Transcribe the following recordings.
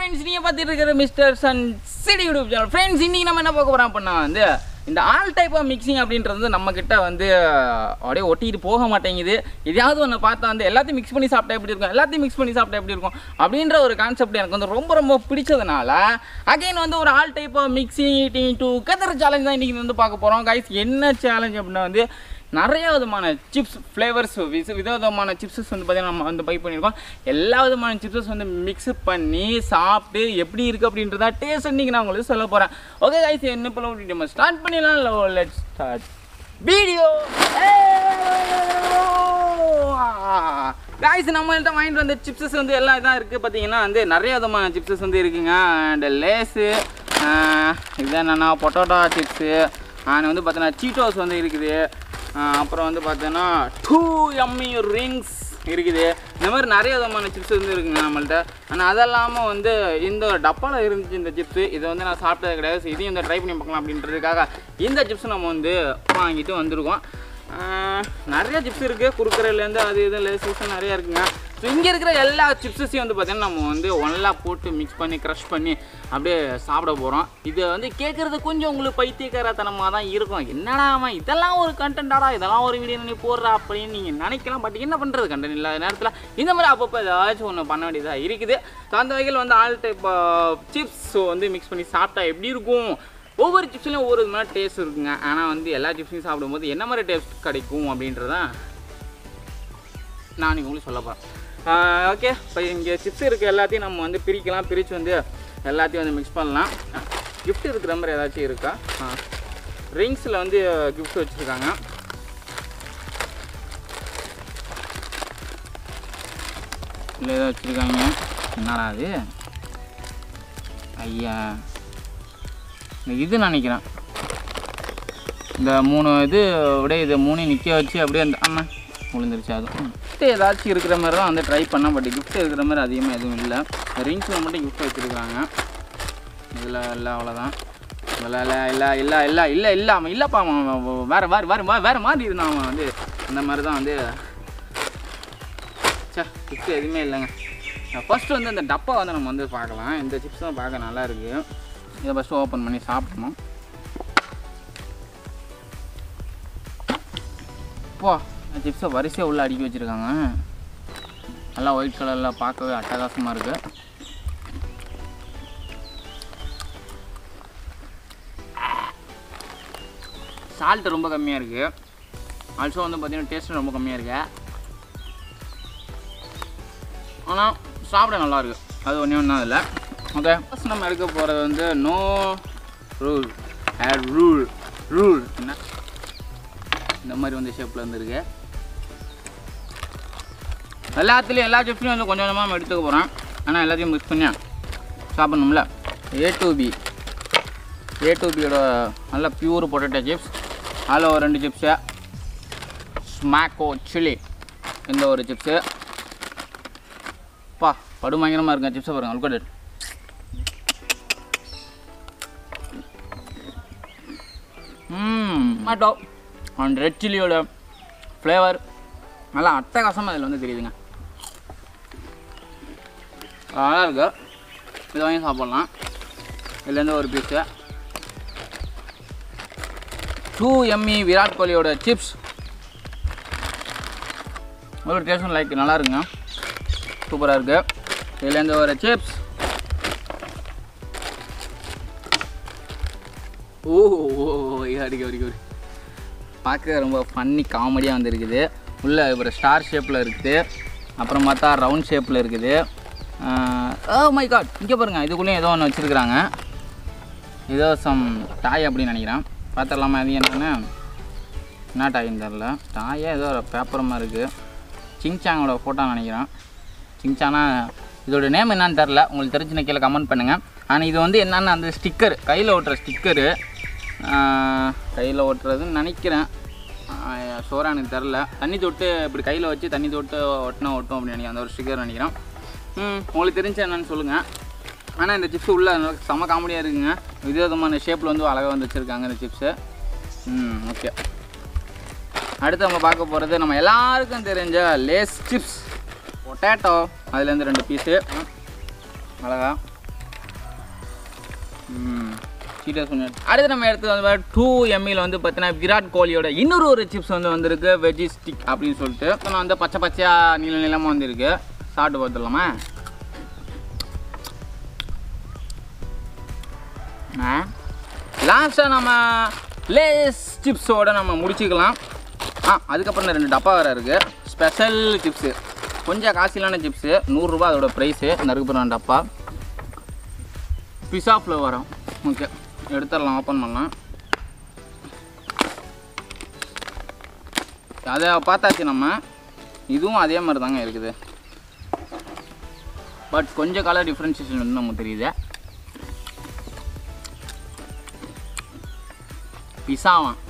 Friends நீங்கள் பார்த்துட்டு இருக்கிற mister sun city YouTube channel friends இன்றைக்கி நம்ம என்ன பார்க்க போகிறோம் அப்படின்னா வந்து இந்த ஆல் டைப் ஆஃப் மிக்சிங் அப்படின்றது வந்து நம்மக்கிட்ட வந்து அப்படியே ஒட்டிட்டு போக மாட்டேங்குது எதையாவது ஒன்று பார்த்தா வந்து எல்லாத்தையும் மிக்ஸ் பண்ணி சாப்பிட்டா எப்படி இருக்கும் எல்லாத்தையும் மிக்ஸ் பண்ணி சாப்பிட்டா எப்படி இருக்கும் அப்படின்ற ஒரு கான்செப்ட் எனக்கு வந்து ரொம்ப ரொம்ப பிடிச்சதுனால அகைன் வந்து ஒரு all type of mixing eating together challenge தான் இன்றைக்கி வந்து பார்க்க போகிறோம் கைஸ் என்ன சேலஞ்ச் அப்படின்னா வந்து நிறைய விதமான சிப்ஸ் ஃப்ளேவர்ஸ் வித விதவிதமான சிப்ஸஸ் வந்து பார்த்திங்கன்னா நம்ம வந்து பை பண்ணியிருக்கோம் எல்லா விதமான சிப்ஸஸ் வந்து மிக்ஸ் பண்ணி சாப்பிட்டு எப்படி இருக்குது அப்படின்றத டேஸ்ட் இன்றைக்கி நான் உங்களுக்கு சொல்ல போகிறேன் ஓகே கைஸ் என்ன போல நம்ம ஸ்டார்ட் பண்ணிடலாம் லெட் ஸ்டார்ட் வீடியோ காய்ஸ் நம்மள்ட்ட வாங்கிட்டு வந்த சிப்ஸஸ் வந்து எல்லாம் இதாக இருக்குது பார்த்தீங்கன்னா வந்து நிறைய விதமான சிப்ஸஸ் வந்து இருக்குங்க அண்ட் லேஸு இது என்னென்னா பொட்டோட்டோ சிப்ஸு அண்ட் வந்து பார்த்தீங்கன்னா சீட்டோஸ் வந்து இருக்குது ஆஹ் அப்புறம் வந்து பார்த்தீங்கன்னா டூ எம்மி ரிங்ஸ் இருக்குது இந்த மாதிரி நிறைய விதமான சிப்ஸ் வந்து இருக்குங்க நம்மள்ட்ட ஆனால் அது இல்லாமல் வந்து இந்த டப்பாவில் இருந்துச்சு இந்த சிப்ஸு இதை வந்து நான் சாப்பிட்டது கிடையாது So இதையும் வந்து ட்ரை பண்ணி பார்க்கலாம் அப்படின்றதுக்காக இந்த சிப்ஸ் நம்ம வந்து வாங்கிட்டு வந்திருக்கோம் ஆஹ் நிறைய சிப்ஸ் இருக்குது குறுக்கரையிலேருந்து அது இது லேசஸ் நிறையா இருக்குங்க ஸோ இங்கே இருக்கிற எல்லா சிப்ஸஸையும் வந்து பார்த்தீங்கன்னா நம்ம வந்து ஒன்றா போட்டு மிக்ஸ் பண்ணி க்ரஷ் பண்ணி அப்படியே சாப்பிட போகிறோம் இது வந்து கேட்குறது கொஞ்சம் உங்களுக்கு பைத்தியக்காரத்தனமாக தான் இருக்கும் என்னடா அவன் இதெல்லாம் ஒரு கண்டென்ட்டாடா இதெல்லாம் ஒரு வீடியோ நீ போடுறா அப்படின்னு நீங்கள் நினைக்கலாம் பட் என்ன பண்ணுறது கண்டென்ட் இல்லாத நேரத்தில் இந்த மாதிரி அப்பப்போ ஏதாச்சும் ஒன்று பண்ண வேண்டியதாக இருக்குது ஸோ அந்த வகையில் வந்து ஆல் டைப் சிப்ஸ் வந்து மிக்ஸ் பண்ணி சாப்பிட்டா எப்படி இருக்கும் ஒவ்வொரு சிப்ஸ்லையும் ஒவ்வொரு விதமான டேஸ்ட் இருக்குங்க ஆனால் வந்து எல்லா சிப்ஸையும் சாப்பிடும்போது என்ன மாதிரி டேஸ்ட் கிடைக்கும் அப்படின்றதான் நான் நீங்கள் உங்களுக்கு சொல்ல போகிறேன் ஓகே இப்போ இங்கே சிப்ஸ் இருக்குது எல்லாத்தையும் நம்ம வந்து பிரிக்கலாம் பிரித்து வந்து எல்லாத்தையும் வந்து மிக்ஸ் பண்ணலாம் gift இருக்கிற மாதிரி ஏதாச்சும் இருக்கா ரிங்ஸில் வந்து gift வச்சுருக்காங்க இல்லை ஏதோ வச்சுருக்காங்க என்னடா அது ஐயா இந்த இது நினைக்கிறேன் இந்த மூணு இது அப்படியே இதை மூணையும் நிற்க வச்சு அப்படியே அந்த ஆமாம் விழுந்துருச்சு அதுவும் கிஃப்ட் ஏதாச்சும் இருக்கிற மாதிரி தான் வந்து ட்ரை பண்ணேன் பட் கிஃப்ட் இருக்கிற மாதிரி அதிகமாக எதுவும் இல்லை ரிங்ஸில் மட்டும் கிஃப்ட் வச்சுருக்காங்க இதில் இல்லை அவ்வளோதான் இல்லை இல்லை இல்லை இல்லை இல்லை இல்லை இல்லை அவன் இல்லைப்பா அவன் அவன் வேறு வேறு வேறு மா- வேறு மாதிரி இருந்தான் அவன் வந்து இந்த மாதிரி தான் வந்து சே கிஃப்ட் எதுவுமே இல்லைங்க ஃபர்ஸ்ட் வந்து இந்த டப்பா வந்து நம்ம வந்து பார்க்கலாம் இந்த சிப்ஸ் தான் பார்க்க நல்லா இருக்கு இதை ஃபஸ்ட்டு ஓப்பன் பண்ணி சாப்பிடணும் போ இந்த சிப்ஸை வரிசையாக உள்ள அடுக்கி வச்சுருக்காங்க நல்லா ஒயிட் கலரில் பார்க்கவே அட்டகாசமாக இருக்குது சால்ட் ரொம்ப கம்மியாக இருக்குது ஆல்சோ வந்து பார்த்தீங்கன்னா டேஸ்ட்டும் ரொம்ப கம்மியாக இருக்கு ஆனால் சாப்பிட நல்லா இருக்கு அது ஒன்றே ஒன்றா இல்லை ஓகே ஃபஸ்ட் நம்ம எடுக்க போகிறது வந்து no rule at rule rule என்ன இந்த மாதிரி வந்து ஷேப்பில் வந்துருக்கு எல்லாத்துலேயும் எல்லா சிப்ஸ்லையும் வந்து கொஞ்சம் கொஞ்சமாக நம்ம எடுத்துக்க போகிறோம் ஆனால் எல்லாத்தையும் மிக்ஸ் பண்ணி சாப்பிட்ணும்ல A to B A to பியோட நல்ல பியூர் பொட்டேட்டோ சிப்ஸ் அதில் ஒரு ரெண்டு சிப்ஸு ஸ்மாக்கோ சில்லி இந்த ஒரு சிப்ஸு பா படுபயங்கரமாக இருக்குங்க சிப்ஸை பாருங்க அல்கோடட் ம் டொமேட்டோ அண்ட் ரெட் சில்லியோட ஃப்ளேவர் நல்லா அட்டகாசமாக இதில் வந்து தெரியுதுங்க நல்லா இருக்கு இது வாங்கி சாப்பிட்லாம் இதுலேருந்து ஒரு பீஸு டூ எம்மி விராட் கோலியோட சிப்ஸ் ஒரு டேஸ்டும் லைக் நல்லா இருக்குங்க சூப்பராக இருக்குது இதுலேருந்து ஒரு சிப்ஸ் ஓ ஓ அடிக்க அடிக்க அடிக்க பார்க்க ரொம்ப ஃபன்னி காமெடியாக வந்துருக்குது உள்ள ஒரு ஸ்டார் ஷேப்பில் இருக்குது அப்புறம் பார்த்தா ரவுண்ட் ஷேப்பில் இருக்குது ஓ மை காட் இங்கே பாருங்கள் இதுக்குள்ளேயும் ஏதோ ஒன்று வச்சுருக்குறாங்க ஏதோ சம் டாய் அப்படின்னு நினைக்கிறேன் பார்த்துடலாமா அது என்னன்னு என்ன டாயின்னு தெரில டாயே ஏதோ ஒரு பேப்பரமாக இருக்குது சிங்சாங்கோட ஃபோட்டோ நினைக்கிறேன் சிங்சானா இதோட நேம் என்னன்னு தெரில உங்களுக்கு தெரிஞ்சுன கீழே கமெண்ட் பண்ணுங்கள் ஆனால் இது வந்து என்னென்னா அந்த ஸ்டிக்கர் கையில் ஓட்டுற ஸ்டிக்கரு கையில் ஓட்டுறதுன்னு நினைக்கிறேன் சோறா எனக்கு தெரில தண்ணி தொட்டு இப்படி கையில் வச்சு தண்ணி தொட்டு ஒட்டினா ஒட்டும் அப்படின்னு நினைக்கிறேன் அந்த ஒரு ஸ்டிக்கர் நினைக்கிறேன் ம் உங்களுக்கு தெரிஞ்ச என்னன்னு சொல்லுங்கள் ஆனால் இந்த சிப்ஸ் உள்ள செம காமெடியாக இருக்குங்க விதவிதமான ஷேப்பில் வந்து அழகாக வந்து வச்சுருக்காங்க இந்த சிப்ஸு ம் ஓகே அடுத்து நம்ம பார்க்க போகிறது நம்ம எல்லாருக்கும் தெரிஞ்ச லேஸ் சிப்ஸ் பொட்டேட்டோ அதுலேருந்து ரெண்டு பீஸு அழகா சீட்டஸ் கொஞ்சம் அடுத்து நம்ம எடுத்து வந்து டூ எம்இல வந்து பார்த்தீங்கன்னா விராட் கோலியோட இன்னொரு ஒரு சிப்ஸ் வந்து வந்திருக்கு வெஜி ஸ்டிக் அப்படின்னு சொல்லிட்டு நான் வந்து பச்சை பச்சையாக நீள நீளமாக வந்திருக்கு சாப்பிட்டு பார்த்துடலாமா லாஸ்ட்டாக நம்ம லேஸ் சிப்ஸோட நம்ம முடிச்சுக்கலாம் ஆ அதுக்கப்புறம் இந்த ரெண்டு டப்பா வேறு இருக்குது ஸ்பெஷல் சிப்ஸு கொஞ்சம் காஸ்ட்லியான சிப்ஸு நூறுரூபா அதோட ப்ரைஸு இந்த இருக்கு டப்பா பிஸா ஃப்ளவரும் ஓகே எடுத்துடலாம் ஓப்பன் பண்ணலாம் அதை பார்த்தாச்சு நம்ம இதுவும் அதே மாதிரி தாங்க இருக்குது பட் கொஞ்சம் கலர் டிஃப்ரென்சியேஷன் வந்து நமக்கு தெரியுது பிஸாவான்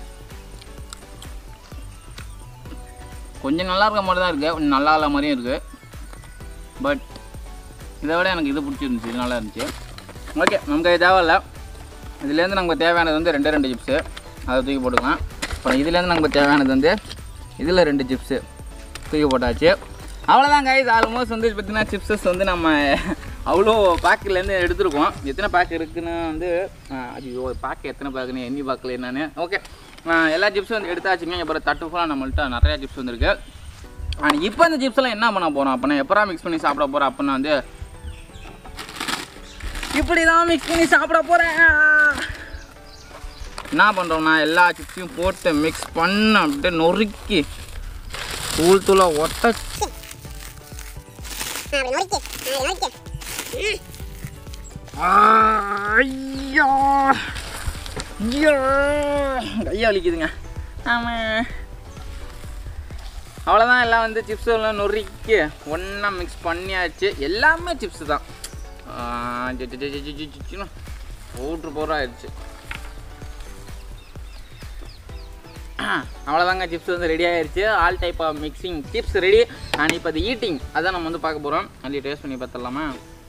கொஞ்சம் நல்லா இருக்க மாதிரி தான் இருக்குது கொஞ்சம் நல்லா இல்லாத மாதிரியும் இருக்குது பட் இதை விட எனக்கு இது பிடிச்சிருந்துச்சி இது நல்லா இருந்துச்சு ஓகே நமக்கு இது தேவையில்ல இதுலேருந்து நமக்கு தேவையானது வந்து ரெண்டே ரெண்டு சிப்ஸு அதை தூக்கி போட்டுக்கலாம் அப்புறம் இதுலேருந்து நமக்கு தேவையானது வந்து இதில் ரெண்டு சிப்ஸு தூக்கி போட்டாச்சு அவ்வளோதான் கைஸ் ஆல்மோஸ்ட் வந்து பார்த்தீங்கன்னா சிப்ஸஸ் வந்து நம்ம அவ்வளோ பேக்கிலேருந்து எடுத்திருக்கோம் எத்தனை பேக் இருக்குன்னு வந்து ஐயோ பேக் எத்தனை பேக்குன்னு எண்ணி பார்க்கல என்னன்னு ஓகே எல்லா சிப்ஸும் வந்து எடுத்தாச்சுங்க அப்புறம் தட்டு ஃபுல்லாக நம்மள்ட்ட நிறையா சிப்ஸ் வந்துருக்கு ஆனால் இப்போ இந்த சிப்ஸ் எல்லாம் என்ன பண்ண போகிறோம் அப்படின்னா எப்பரா மிக்ஸ் பண்ணி சாப்பிட போகிறோம் அப்படின்னா வந்து இப்படி தான் மிக்ஸ் பண்ணி சாப்பிட போகிறேன் என்ன பண்ணுறோம்னா எல்லா சிப்ஸையும் போட்டு மிக்ஸ் பண்ண அப்படியே நொறுக்கி தூள் தூளாக ஒட்ட ஐயா ஐயா கையா வலிக்குதுங்க ஆமாம் அவ்வளோதான் எல்லாம் வந்து சிப்ஸ் எல்லாம் நொறுக்கி ஒன்றா மிக்ஸ் பண்ணியாச்சு எல்லாமே சிப்ஸ் தான் பவுட்ரு பவுடர் ஆயிடுச்சு அவ்வளோதாங்க சிப்ஸ் வந்து ரெடி ஆயிடுச்சு all type of mixing chips ready and இப்போ அது ஈட்டிங் அதான் நம்ம வந்து பார்க்க போகிறோம் அது டேஸ்ட் பண்ணி பார்த்துடலாமா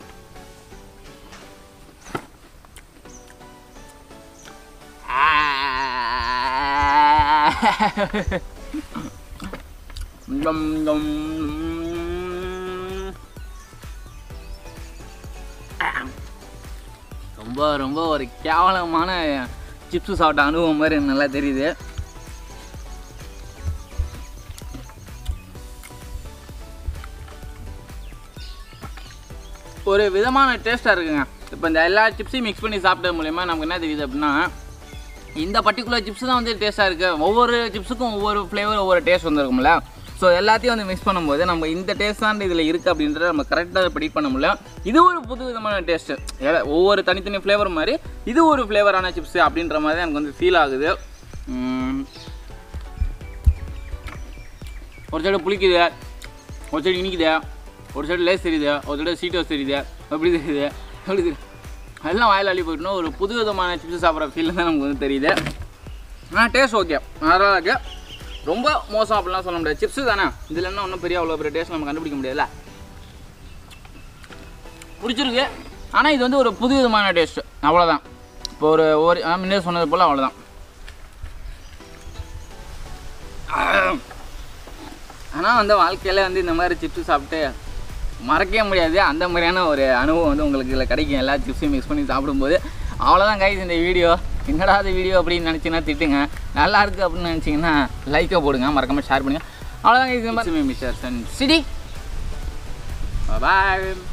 கம், கம். ரொம்ப ரொம்ப ஒரு கேவலமான சிப்ஸ் சாப்பிட்ட அனுபவம் மாதிரி எனக்கு நல்லா தெரியுது ஒரு விதமான டேஸ்ட்டாக இருக்குங்க இப்போ இந்த எல்லா சிப்ஸையும் மிக்ஸ் பண்ணி சாப்பிட்டது மூலயமா நமக்கு என்ன தெரியுது அப்படின்னா இந்த பர்டிகுலர் சிப்ஸ் தான் வந்து டேஸ்ட்டாக இருக்குது ஒவ்வொரு சிப்ஸுக்கும் ஒவ்வொரு ஃப்ளேவர் ஒவ்வொரு டேஸ்ட் வந்துருக்கும்ல ஸோ எல்லாத்தையும் வந்து மிக்ஸ் பண்ணும்போது நம்ம இந்த டேஸ்ட் தான் இதில் இருக்குது அப்படின்றத நம்ம கரெக்டாக ப்ரெடிக்ட் பண்ண முடியல இது ஒரு புது விதமான டேஸ்ட்டு ஒவ்வொரு தனித்தனி ஃப்ளேவர் மாதிரி இது ஒரு ஃப்ளேவரான சிப்ஸ் அப்படின்ற மாதிரி தான் எனக்கு வந்து ஃபீல் ஆகுது உம், ஒரு சைடு புளிக்குது ஒரு சைடு இனிக்குது ஒரு சைடு லேஸ் தெரியுது ஒரு சைடு சீட்டோஸ் தெரியுது எப்படி தெரியுது எப்படி தெரியுது எல்லாம் வாயில் அள்ளி போயிட்டோம் ஒரு புது விதமான சிப்ஸ் சாப்பிட்ற ஃபீல் தான் நமக்கு வந்து தெரியுது ஆனால் டேஸ்ட் ஓகே நல்லா இருக்கு ரொம்ப மோசம் அப்படிலாம் சொல்ல முடியாது சிப்ஸ் தானே இதில் என்ன ஒன்றும் பெரிய அவ்வளோ பெரிய டேஸ்ட் நம்ம கண்டுபிடிக்க முடியாதுல்ல பிடிச்சிருக்கு ஆனால் இது வந்து ஒரு புது விதமான டேஸ்ட் அவ்வளோதான் இப்போ ஒரு ஒரு ஆ, முன்னே சொன்னது போல் அவ்வளோதான் ஆனால் வந்து வாழ்க்கையில் வந்து இந்த மாதிரி சிப்ஸ் சாப்பிட்டு மறக்கவே முடியாது அந்த மாதிரியான ஒரு அனுபவம் வந்து உங்களுக்கு இதில் கிடைக்கும் எல்லா சிப்ஸையும் மிக்ஸ் பண்ணி சாப்பிடும்போது அவ்வளோதான் கைஸ் இந்த வீடியோ என்னடா அது வீடியோ அப்படின்னு நினச்சிங்கன்னா திட்டுங்க நல்லா இருக்குது அப்படின்னு நினச்சிங்கன்னா லைக்கை போடுங்க மறக்காமல் ஷேர் பண்ணுங்கள் அவ்வளோதான் கைஸ் இந்த மாதிரி மிஸ்டர் சன் சிடி பாய்